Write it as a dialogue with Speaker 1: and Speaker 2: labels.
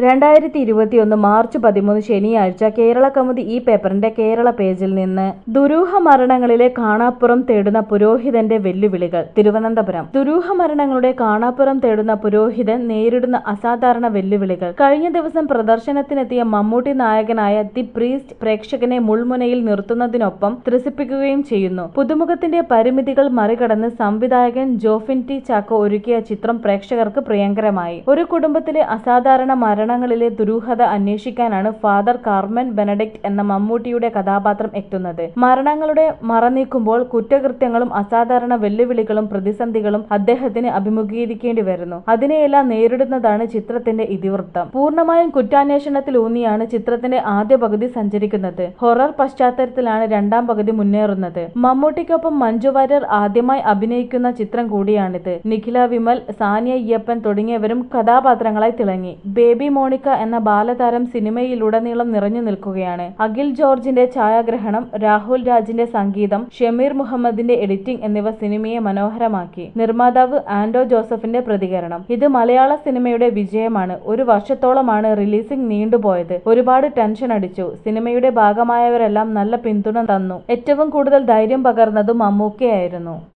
Speaker 1: രണ്ടായിരത്തി ഇരുപത്തിയൊന്ന് മാർച്ച് പതിമൂന്ന് ശനിയാഴ്ച കേരള കൗമുദി ഈ പേപ്പറിന്റെ കേരള പേജിൽ നിന്ന് ദുരൂഹ മരണങ്ങളിലെ കാണാപ്പുറം തേടുന്ന പുരോഹിതന്റെ വെല്ലുവിളികൾ തിരുവനന്തപുരം ദുരൂഹ മരണങ്ങളുടെ കാണാപ്പുറം തേടുന്ന പുരോഹിതൻ നേരിടുന്ന അസാധാരണ വെല്ലുവിളികൾ കഴിഞ്ഞ ദിവസം പ്രദർശനത്തിനെത്തിയ മമ്മൂട്ടി നായകനായ ദി പ്രീസ്റ്റ് പ്രേക്ഷകനെ മുൾമുനയിൽ നിർത്തുന്നതിനൊപ്പം ത്രസിപ്പിക്കുകയും ചെയ്യുന്നു പുതുമുഖത്തിന്റെ പരിമിതികൾ മറികടന്ന് സംവിധായകൻ ജോഫിൻ ടി ചാക്കോ ഒരുക്കിയ ചിത്രം പ്രേക്ഷകർക്ക് പ്രിയങ്കരമായി ഒരു കുടുംബത്തിലെ അസാധാരണ മരണങ്ങളിലെ ദുരൂഹത അന്വേഷിക്കാനാണ് ഫാദർ കാർമൻ ബെനഡിക്ട് എന്ന മമ്മൂട്ടിയുടെ കഥാപാത്രം എത്തുന്നത് മരണങ്ങളുടെ മറനീക്കുമ്പോൾ കുറ്റകൃത്യങ്ങളും അസാധാരണ വെല്ലുവിളികളും പ്രതിസന്ധികളും അദ്ദേഹത്തിന് അഭിമുഖീകരിക്കേണ്ടി വരുന്നു അതിനെയെല്ലാം നേരിടുന്നതാണ് ചിത്രത്തിന്റെ ഇതിവൃത്തം പൂർണ്ണമായും കുറ്റാന്വേഷണത്തിലൂന്നിയാണ് ചിത്രത്തിന്റെ ആദ്യ പകുതി സഞ്ചരിക്കുന്നത് ഹൊറർ പശ്ചാത്തലത്തിലാണ് രണ്ടാം പകുതി മുന്നേറുന്നത് മമ്മൂട്ടിക്കൊപ്പം മഞ്ജു വാര്യർ ആദ്യമായി അഭിനയിക്കുന്ന ചിത്രം കൂടിയാണിത് നിഖില വിമൽ സാനിയ അയ്യപ്പൻ തുടങ്ങിയവരും കഥാപാത്രങ്ങളായി തിളങ്ങി ബേബി മോണിക്ക എന്ന ബാലതാരം സിനിമയിലുടനീളം നിറഞ്ഞു നിൽക്കുകയാണ് അഖിൽ ജോർജിന്റെ ഛായാഗ്രഹണം രാഹുൽ രാജിന്റെ സംഗീതം ഷമീർ മുഹമ്മദിന്റെ എഡിറ്റിംഗ് എന്നിവ സിനിമയെ മനോഹരമാക്കി നിർമ്മാതാവ് ആൻഡോ ജോസഫിന്റെ പ്രതികരണം ഇത് മലയാള സിനിമയുടെ വിജയമാണ് ഒരു വർഷത്തോളമാണ് റിലീസിംഗ് നീണ്ടുപോയത് ഒരുപാട് ടെൻഷൻ അടിച്ചു സിനിമയുടെ ഭാഗമായവരെല്ലാം നല്ല പിന്തുണ തന്നു ഏറ്റവും കൂടുതൽ ധൈര്യം പകർന്നതും മമ്മൂക്കയായിരുന്നു